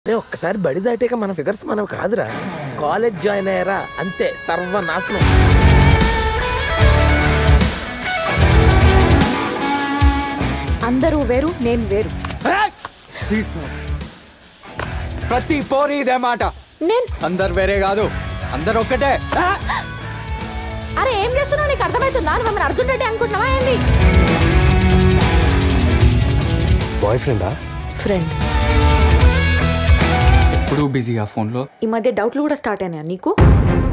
రే ఒక్కసారి బడి దాటాక మన ఫిగర్స్ మనవి కాదురా కాలేజ్ జాయిన్ అయ్యారా అంతే సర్వనాశనం అందరూ వేరు నేను వేరు ప్రతి పోరి ఇదే మాట నేను అందరు వేరే కాదు అందరు ఒక్కటే అరే ఏం చేస్తున్నావు నీకు అర్థమవుతుందా నువ్వు మన అర్జున్ రెడ్డి అనుకుంటున్నావా ఏంది బాయ్ ఫ్రెండా ఫ్రెండ్ ఎప్పుడు బిజీగా ఫోన్లో ఈ మధ్య డౌట్లు కూడా స్టార్ట్ అయినాయా నీకు